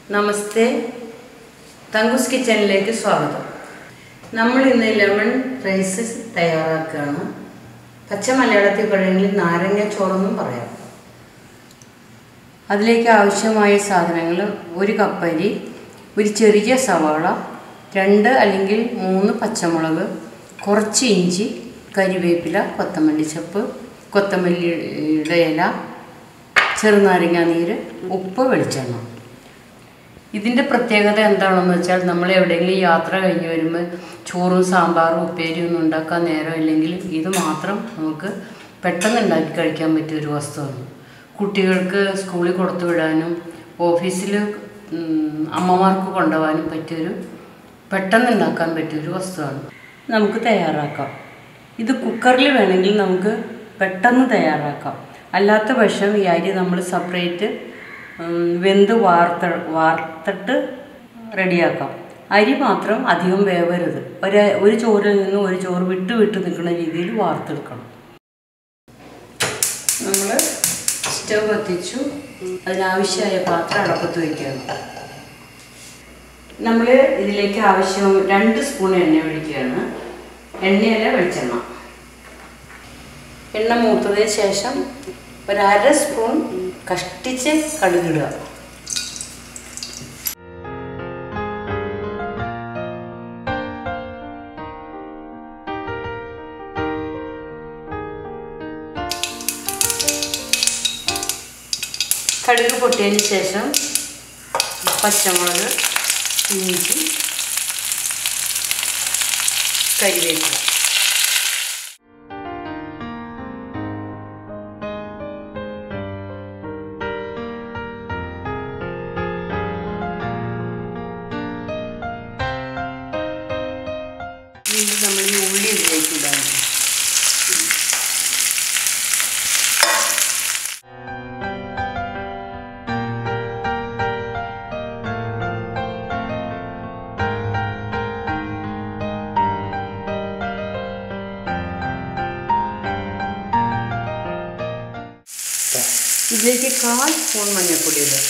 നമസ്തേ തങ്കൂസ് കിച്ചണിലേക്ക് സ്വാഗതം നമ്മൾ ഇന്ന് ലെമൺ റൈസ് തയ്യാറാക്കുകയാണ് പച്ച മലയാളത്തിൽ പറയുമെങ്കിൽ നാരങ്ങ ചോറെന്നും പറയാം അതിലേക്ക് ആവശ്യമായ സാധനങ്ങൾ ഒരു കപ്പരി ഒരു ചെറിയ സവാള രണ്ട് അല്ലെങ്കിൽ മൂന്ന് പച്ചമുളക് കുറച്ച് ഇഞ്ചി കരിവേപ്പില കൊത്തമല്ലി ചപ്പ് കൊത്തമല്ലിയുടെ ഇല ചെറുനാരങ്ങ നീര് ഉപ്പ് വെളിച്ചെണ്ണ ഇതിൻ്റെ പ്രത്യേകത എന്താണെന്ന് വെച്ചാൽ നമ്മൾ എവിടെയെങ്കിലും യാത്ര കഴിഞ്ഞ് വരുമ്പോൾ ചോറും സാമ്പാറും ഉപ്പേരിയും ഒന്നും ഉണ്ടാക്കാൻ നേരമില്ലെങ്കിൽ ഇത് മാത്രം നമുക്ക് പെട്ടെന്ന് ഉണ്ടാക്കി കഴിക്കാൻ പറ്റിയ ഒരു വസ്തുവാണ് കുട്ടികൾക്ക് സ്കൂളിൽ കൊടുത്തു വിടാനും ഓഫീസിൽ അമ്മമാർക്ക് കൊണ്ടുപോകാനും പറ്റിയൊരു പെട്ടെന്ന് ഉണ്ടാക്കാൻ പറ്റിയൊരു വസ്തുവാണ് നമുക്ക് തയ്യാറാക്കാം ഇത് കുക്കറിൽ വേണമെങ്കിൽ നമുക്ക് പെട്ടെന്ന് തയ്യാറാക്കാം അല്ലാത്ത പക്ഷം ഈ അരി നമ്മൾ സെപ്പറേറ്റ് വെന്ത് വാർത്ത വാർത്തിട്ട് റെഡിയാക്കാം അരി മാത്രം അധികം വേവരുത് ഒരു ഒരു ചോറിൽ നിന്ന് ഒരു ചോറ് വിട്ട് വിട്ട് നിൽക്കുന്ന രീതിയിൽ വാർത്തെടുക്കണം നമ്മൾ സ്റ്റവ് കത്തിച്ചു അതിനാവശ്യമായ പാത്രം അടപ്പത്ത് വയ്ക്കുകയാണ് നമ്മൾ ഇതിലേക്ക് ആവശ്യം രണ്ട് സ്പൂൺ എണ്ണ ഒഴിക്കുകയാണ് എണ്ണയല്ല വെളിച്ചെണ്ണ എണ്ണ മൂത്തതിന് ശേഷം ഒരു അര സ്പൂൺ കഷ്ടിച്ച് കടുകിടുക കടുക് പൊട്ടിയതിന് ശേഷം പച്ചമുളക് ഇഞ്ചി കരിവേപ്പില വീണ്ടും നമ്മൾ ഈ ഉള്ളി ഇതിലേക്ക് ഇടാണ് ഇതിലേക്ക് കാൽ സ്പൂൺ മഞ്ഞൾപ്പൊടി ഇടുക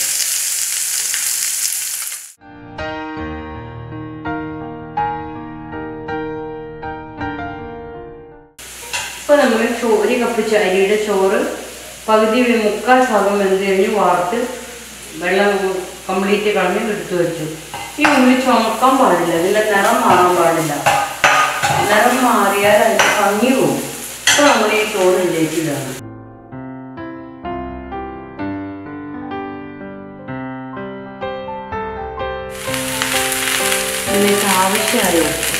ഇപ്പോൾ നമ്മൾ ചോ ഒരു കപ്പ് ച- അരിയുടെ ചോറ് പകുതി വെ- മുക്കാൽ ഭാഗം വെന്ത് കഴിഞ്ഞ് വാർത്ത് വെള്ളം കംപ്ലീറ്റ് കളഞ്ഞ് എടുത്തു വെച്ചു ഈ ഉള്ളി ചുമക്കാൻ പാടില്ല ഇതിൻ്റെ നിറം മാറാൻ പാടില്ല നിറം മാറിയാൽ അതിൻ്റെ ഭംഗി പോകും ഇപ്പോൾ നമ്മൾ ഈ ചോറ് ഇതിലേക്ക് ഇടാണ് ഇതിലേക്ക് ആവശ്യമായ ഉപ്പ്.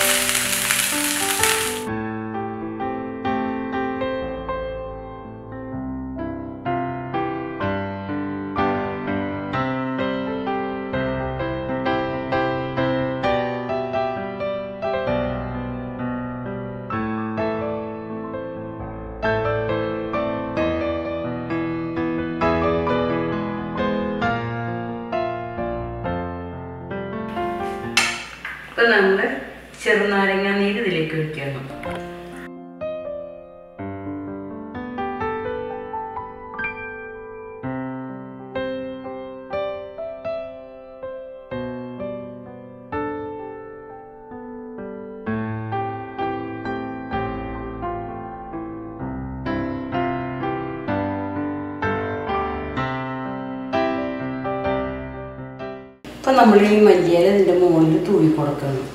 ഇപ്പൊ നമ്മള് ചെറുനാരങ്ങ നീര് ഇതിലേക്ക് ഒഴിക്കണം ഇപ്പൊ നമ്മൾ ഈ മല്ലിയില ഇതിന്റെ മുകളിൽ തൂവി കൊടുക്കണം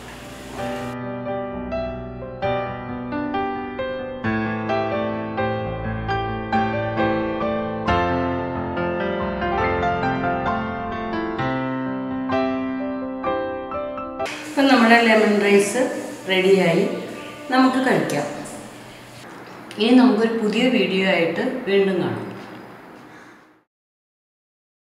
ഇപ്പം നമ്മുടെ ലെമൺ റൈസ് റെഡിയായി നമുക്ക് കഴിക്കാം ഇനി നമുക്കൊരു പുതിയ വീഡിയോ ആയിട്ട് വീണ്ടും കാണാം